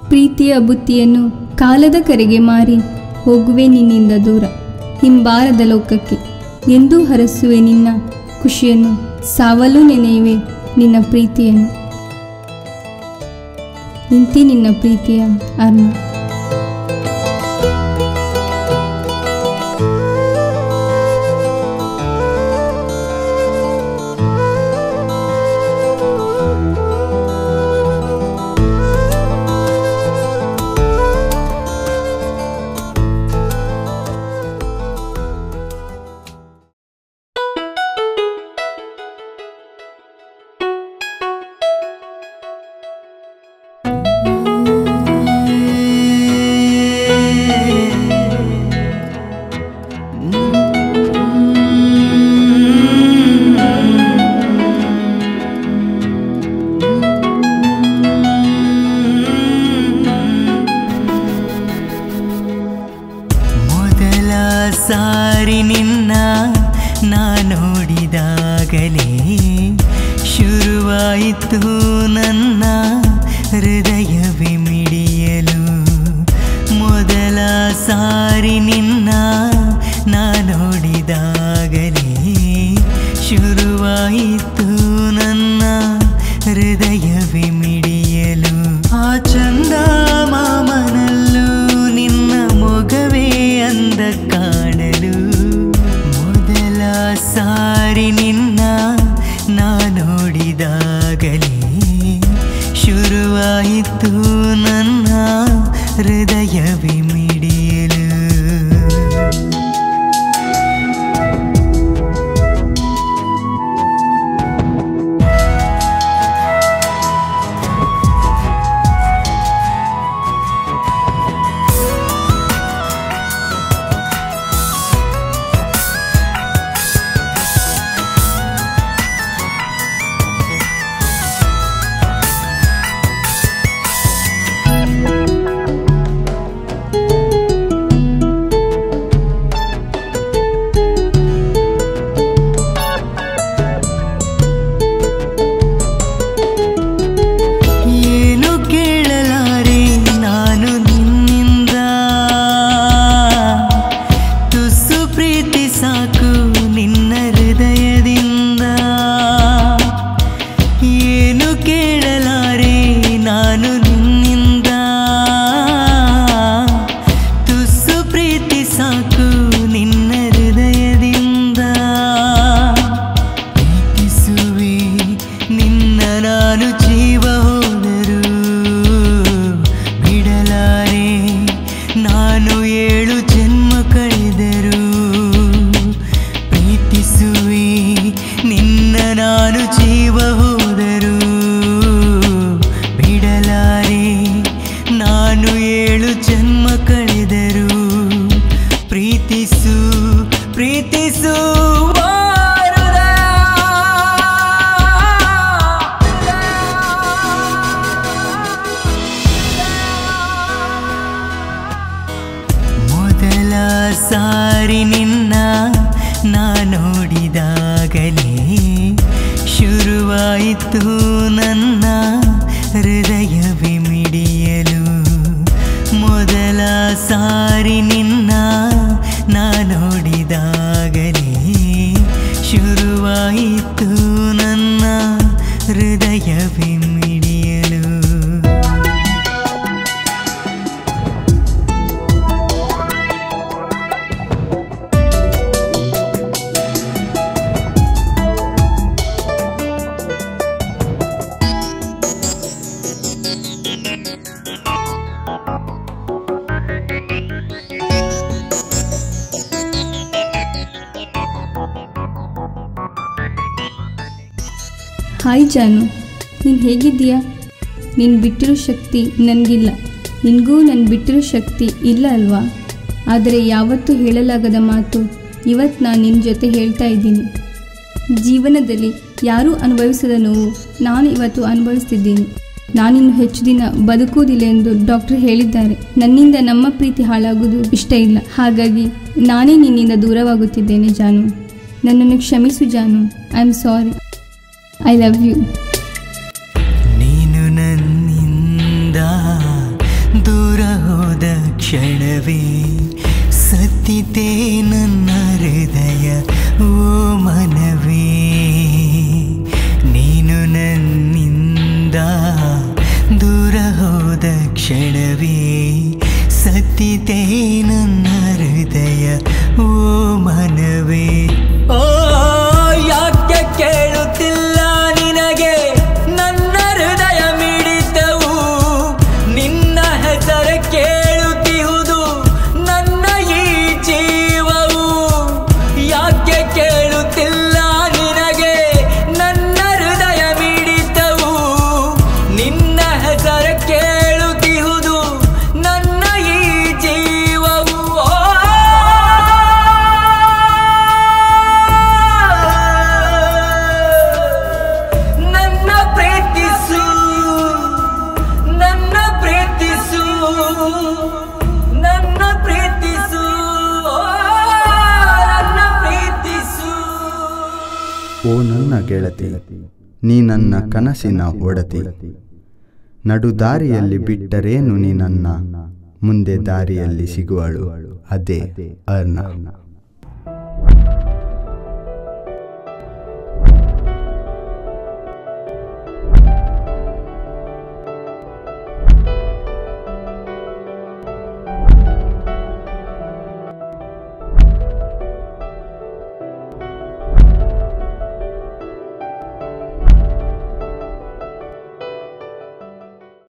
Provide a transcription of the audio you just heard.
ಪ್ರೀತಿಯ ಬುತ್ತಿಯನ್ನು ಕಾಲದ ಕರೆಗೆ ಮಾರಿ ಹೋಗುವೆ ನಿನ್ನಿಂದ ದೂರ ಹಿಂಬಾರದ ಲೋಕಕ್ಕೆ ಎಂದೂ ಹರಸುವೆ ನಿನ್ನ ಖುಷಿಯನ್ನು ಸಾವಲ್ಲೂ ನೆನೆಯುವೆ ನಿನ್ನ ಪ್ರೀತಿಯನ್ನು ನಿಂತಿ ನಿನ್ನ ಪ್ರೀತಿಯ ಅರ್ಣ ಮೊದಲ ಸಾರಿ ನಿನ್ನ ನಾ ನೋಡಿದಾಗಲೇ ಶುರುವಾಯಿತು ನನ್ನ ಹೃದಯವೇ ಮಿಡಿಯಲು ಮೊದಲ ಸಾರಿ ನಿನ್ನ ನಾ ನೋಡಿದಾಗಲೇ ಶುರುವಾಯಿತು ನನ್ನ ಹೃದಯವೇ ಮಿಡಿಯಲು ಆ ಚಂದ ಮಾಮನಲ್ಲೂ ನಿನ್ನ ಮೊಗವೇ ಅಂದ ಕಾಣಲು ಮೊದಲ ಸಾರಿ ನಿನ್ನ ನಾ ನೋಡಿದಾಗಲೇ ಶುರುವಾಯಿತು ನನ್ನ ಹೃದಯವೇ ಮಿಡಿಯಲು ಏನು ಕೇಳಲಾರೆ ನಾನು ನಿನ್ನಿಂದ ತುಸು ಪ್ರೀತಿ ಸಾಕು ನಿನ್ನ ಹೃದಯದಿಂದ ಏನು ಕೇಳಲಾರೆ ನಾನು ನಿನ್ನಿಂದ ತುಸು ಪ್ರೀತಿ ಸಾಕು ನಿನ್ನ ಹೃದಯದಿಂದ ಪ್ರೀತಿಸುವೆ ನಿನ್ನ ನಾನು ಜೀವ ಹೋದರು ಬಿಡಲಾರೆ ನಾನು ಏಳು ಜನ್ಮ ಕಳೆದರು ಪ್ರೀತಿಸುವೆ ನಿನ್ನ ನಾನು ಜೀವ ಹೋದರು ಬಿಡಲಾರೆ ನಾನು ಏಳು ಜನ್ಮ ಕಳೆದರು ಪ್ರೀತಿಸು ಪ್ರೀತಿಸು ಮೊದಲ ಸಾರಿ ನಿನ್ನ ನಾ ನೋಡಿದಾಗಲೇ ಶುರುವಾಯಿತು ನನ್ನ ಹೃದಯವೇ ಮಿಡಿಯಲು ಮೊದಲ ಸಾರಿ ನಿನ್ನ ನಾ ನೋಡಿದಾಗಲೇ ಶುರುವಾಯಿತು ನನ್ನ ಹೃದಯವೇ ಮಿಡಿಯಲು ಹಾಯ್ ಜಾನು ನೀನು ಹೇಗಿದ್ದೀಯಾ ನೀನು ಬಿಟ್ಟಿರೋ ಶಕ್ತಿ ನನಗಿಲ್ಲ ನಿನಗೂ ನನ್ನ ಬಿಟ್ಟಿರೋ ಶಕ್ತಿ ಇಲ್ಲ ಅಲ್ವಾ ಆದರೆ ಯಾವತ್ತೂ ಹೇಳಲಾಗದ ಮಾತು ಇವತ್ತು ನಾನು ನಿನ್ನ ಜೊತೆ ಹೇಳ್ತಾ ಇದ್ದೀನಿ ಜೀವನದಲ್ಲಿ ಯಾರೂ ಅನುಭವಿಸದ ನೋವು ನಾನು ಇವತ್ತು ಅನುಭವಿಸ್ತಿದ್ದೀನಿ ನಾನಿನ್ನು ಹೆಚ್ಚು ದಿನ ಬದುಕುವುದಿಲ್ಲ ಎಂದು ಡಾಕ್ಟರ್ ಹೇಳಿದ್ದಾರೆ ನನ್ನಿಂದ ನಮ್ಮ ಪ್ರೀತಿ ಹಾಳಾಗುವುದು ಇಷ್ಟ ಇಲ್ಲ ಹಾಗಾಗಿ ನಾನೇ ನಿನ್ನಿಂದ ದೂರವಾಗುತ್ತಿದ್ದೇನೆ ಜಾನು ನನ್ನನ್ನು ಕ್ಷಮಿಸು ಜಾನು I am sorry I love you ನೀನು ನನ್ನಿಂದ ಕ್ಷಣವೇ ಸತ್ತಿತೆ ನನ್ನ ಹೃದಯ ಓ ಮನವೇ ನೀನು ನನ್ನಿಂದ ದೂರ ಹೋದ ಕ್ಷಣವೇ ಸತ್ತಿತೆ ನನ್ನ ಹೃದಯ ಓ ಮನವೇ ಓ ಯಾಕೆ ಕೇಳುತ್ತಿಲ್ಲ ನಿನಗೆ ನನ್ನ ಹೃದಯ ಮಿಡಿತವು ನಿನ್ನ ಹೆಸರ ಕೇಳುತ್ತಿಹುದು ನನ್ನ ಈ ಜೀವವು ಯಾಕೆ ಕೇಳುತ್ತಿಲ್ಲ ನಿನಗೆ ನನ್ನ ಹೃದಯ ಮಿಡಿತವು ನಿನ್ನ ಹೆಸರ ಕೇಳುತ್ತಿಹುದು ನನ್ನ ಈ ಜೀವವು ನನ್ನ ಪ್ರೀತಿಸು ನನ್ನ ಪ್ರೀತಿಸು ನನ್ನ ಪ್ರೀತಿಸು ನನ್ನ ಪ್ರೀತಿಸು ಓ ನನ್ನ ಗೆಳತಿ ನೀ ನನ್ನ ಕನಸಿನ ಒಡತಿ ನಡು ದಾರಿಯಲ್ಲಿ ಬಿಟ್ಟರೇನು ನೀ ನನ್ನ ಮುಂದೆ ದಾರಿಯಲ್ಲಿ ಸಿಗುವಳು ಅದೇ ಅರ್ಣ